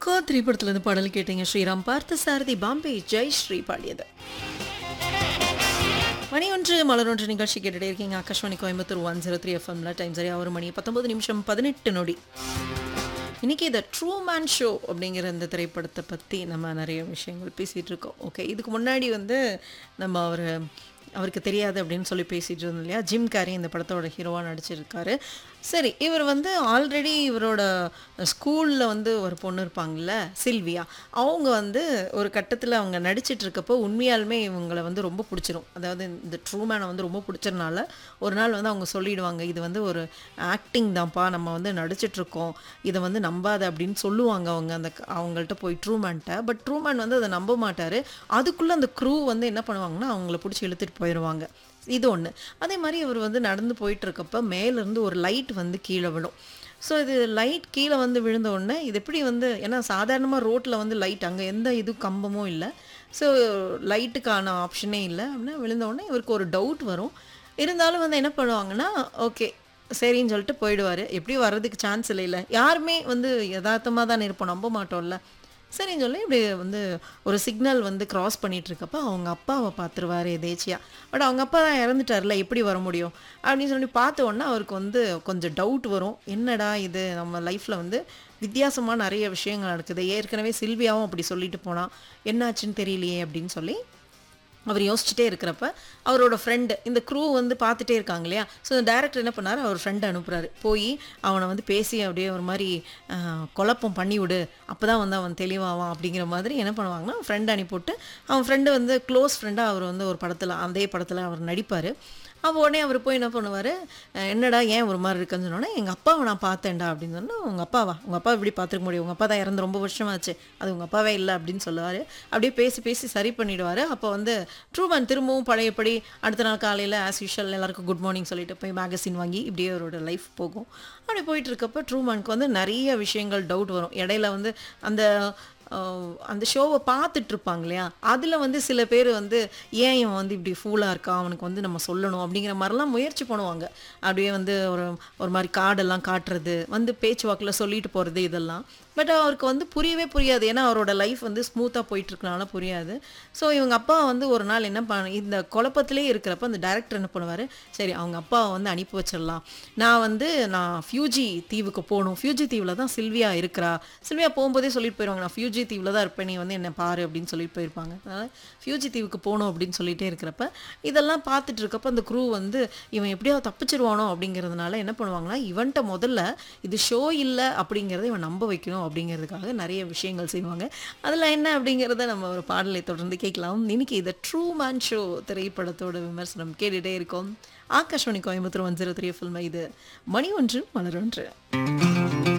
அக்கா திரைப்படத்துல இருந்து பாடல் கேட்டீங்க ஸ்ரீராம் பார்த்த சாரதி பாம்பே ஜெய் ஸ்ரீ பாடியது மணி ஒன்று மலர் ஒன்று நிகழ்ச்சி கேட்டுட்டே இருக்கீங்க Akashvani Coimbatore one zero three எஃப்எம்ல டைம் சரியா ஒரு மணி பத்தொன்பது நிமிஷம் பதினெட்டு நொடி இன்னைக்கு இந்த ட்ரூ மேன் ஷோ அப்படிங்கிற இந்த திரைப்படத்தை பற்றி நம்ம நிறைய விஷயங்கள் பேசிகிட்டு இருக்கோம் ஓகே இதுக்கு முன்னாடி வந்து நம்ம அவர் அவருக்கு தெரியாது அப்படின்னு சொல்லி பேசிட்டு இருந்தோம் இல்லையா ஜிம் கேரி இந்த படத்தோட ஹீரோவாக நடிச்சிருக்காரு சரி இவர் வந்து ஆல்ரெடி இவரோட ஸ்கூலில் வந்து ஒரு பொண்ணு இருப்பாங்கல்ல சில்வியா அவங்க வந்து ஒரு கட்டத்தில் அவங்க நடிச்சிட்டு இருக்கப்போ உண்மையாலுமே இவங்களை வந்து ரொம்ப பிடிச்சிரும் அதாவது இந்த ட்ரூ மேனை வந்து ரொம்ப பிடிச்சதுனால ஒரு நாள் வந்து அவங்க சொல்லிடுவாங்க இது வந்து ஒரு ஆக்டிங் தான்ப்பா நம்ம வந்து நடிச்சிட்டு இருக்கோம் இதை வந்து நம்பாத அப்படின்னு சொல்லுவாங்க அவங்க அந்த க- அவங்கள்ட்ட போய் ட்ரூமேன்ட்ட பட் ட்ரூமேன் வந்து அதை நம்ப மாட்டார் அதுக்குள்ளே அந்த க்ரூ வந்து என்ன பண்ணுவாங்கன்னா அவங்கள பிடிச்சி இழுத்துட்டு போயிடுவாங்க இது ஒன்று அதே மாதிரி இவர் வந்து நடந்து போயிட்டு இருக்கப்ப மேலேருந்து ஒரு லைட் வந்து கீழே விழும் ஸோ இது லைட் கீழே வந்து விழுந்த உடனே இது எப்படி வந்து ஏன்னா சாதாரணமாக ரோட்டில் வந்து லைட் அங்கே எந்த இது கம்பமும் இல்லை ஸோ லைட்டுக்கான ஆப்ஷனே இல்லை அப்படின்னா விழுந்த உடனே இவருக்கு ஒரு டவுட் வரும் இருந்தாலும் வந்து என்ன பண்ணுவாங்கன்னா ஓகே சரின்னு சொல்லிட்டு போயிடுவார் எப்படி வர்றதுக்கு சான்ஸ் இல்லைல்ல யாருமே வந்து யதார்த்தமாக தானே இருப்போம் நம்ப மாட்டோம்ல சரின்னு சொல்லி இப்படி வந்து ஒரு சிக்னல் வந்து கிராஸ் பண்ணிட்டு இருக்கப்ப அவங்க அப்பாவை பார்த்துருவாரு எதேச்சியா பட் அவங்க அப்பா தான் இறந்துட்டார்ல எப்படி வர முடியும் அப்படின்னு சொல்லி பார்த்த உடனே அவருக்கு வந்து கொஞ்சம் டவுட் வரும் என்னடா இது நம்ம லைஃப்பில் வந்து வித்தியாசமாக நிறைய விஷயங்கள் நடக்குது ஏற்கனவே சில்வியாவும் அப்படி சொல்லிட்டு போனா என்னாச்சுன்னு தெரியலையே அப்படின்னு சொல்லி அவர் யோசிச்சுட்டே இருக்கிறப்ப அவரோட ஃப்ரெண்டு இந்த க்ரூ வந்து பார்த்துட்டே இருக்காங்க இல்லையா ஸோ டேரக்டர் என்ன பண்ணாரு அவர் ஃப்ரெண்டை அனுப்புறாரு போய் அவனை வந்து பேசி அப்படியே ஒரு மாதிரி ஆஹ், குழப்பம் பண்ணி விடு அப்போ தான் வந்து அவன் தெளிவாவான் அப்படிங்கிற மாதிரி என்ன பண்ணுவாங்கன்னா ஃப்ரெண்ட் அனுப்பிவிட்டு அவன் ஃப்ரெண்டு வந்து க்ளோஸ் ஃப்ரெண்டாக அவர் வந்து ஒரு படத்தில் அதே படத்தில் அவர் நடிப்பார் அப்போ உடனே அவர் போய் என்ன பண்ணுவார் என்னடா ஏன் ஒரு மாதிரி இருக்குன்னு சொன்னோன்னே எங்கள் அப்பாவை நான் பார்த்தேன்டா அப்படின்னு சொன்னா உங்கள் அப்பாவா உங்கள் அப்பா எப்படி பார்த்துக்க முடியும் உங்கள் அப்பா தான் இறந்து ரொம்ப வருஷமாச்சு அது உங்கள் அப்பாவே இல்லை அப்படின்னு சொல்லுவார் அப்படியே பேசி பேசி சரி பண்ணிடுவார் அப்போ வந்து ட்ரூமேன் திரும்பவும் பழையபடி அடுத்த நாள் காலையில் ஆஸ் யூஷுவல் எல்லாருக்கும் குட் மார்னிங் சொல்லிட்டு போய் மேகசின் வாங்கி இப்படியே அவரோட லைஃப் போகும் அப்படி போயிட்டு இருக்கப்ப ட்ரூமேனுக்கு வந்து நிறைய விஷயங்கள் டவுட் வரும் இடையில வந்து அந்த அஹ், அந்த ஷோவை பார்த்துட்டு இருப்பாங்க இல்லையா அதில் வந்து சில பேர் வந்து ஏன் இவன் வந்து இப்படி ஃபூலாக இருக்கான் அவனுக்கு வந்து நம்ம சொல்லணும் அப்படிங்கிற மாதிரிலாம் முயற்சி பண்ணுவாங்க அப்படியே வந்து ஒரு ஒரு மாதிரி கார்டெல்லாம் காட்டுறது வந்து பேச்சுவாக்கில் சொல்லிட்டு போகிறது இதெல்லாம் பட் அவருக்கு வந்து புரியவே புரியாது ஏன்னா அவரோட லைஃப் வந்து ஸ்மூத்தாக போயிட்டு இருக்கனால புரியாது ஸோ இவங்க அப்பா வந்து ஒரு நாள் என்ன பண்ண இந்த குழப்பத்திலே இருக்கிறப்ப அந்த டைரக்டர் என்ன பண்ணுவார் சரி அவங்க அப்பாவை வந்து அனுப்பி வச்சிடலாம் நான் வந்து நான் ஃபியூஜி தீவுக்கு போகணும் ஃபியூஜி தீவில் தான் சில்வியா இருக்கிறா சில்வியா போகும்போதே சொல்லிட்டு போயிடுவாங்க நான் ஃபியூஜி தீவில் தான் இருப்பேன் நீ வந்து என்னை பாரு அப்படின்னு சொல்லிட்டு போயிருப்பாங்க அதனால் ஃபியூஜி தீவுக்கு போகணும் அப்படின்னு சொல்லிட்டே இருக்கிறப்ப இதெல்லாம் பார்த்துட்டு இருக்கப்ப அந்த க்ரூ வந்து இவன் எப்படியாவது தப்பிச்சிருவானோ அப்படிங்கிறதுனால என்ன பண்ணுவாங்கன்னா இவன்ட்ட முதல்ல இது ஷோ இல்லை அப்படிங்கிறத இவன் நம்ப வைக்கணும் அப்படிங்கிறதுக்காக நிறைய விஷயங்கள் செய்வாங்க அதில் என்ன அப்படிங்கிறத நம்ம ஒரு பாடலை தொடர்ந்து கேட்கலாம் இன்னைக்கு இந்த ட்ரூ மேன் ஷோ திரைப்படத்தோட விமர்சனம் கேட்டுகிட்டே இருக்கோம் Akashvani Coimbatore one zero three film இது மணி ஒன்று மலர் ஒன்று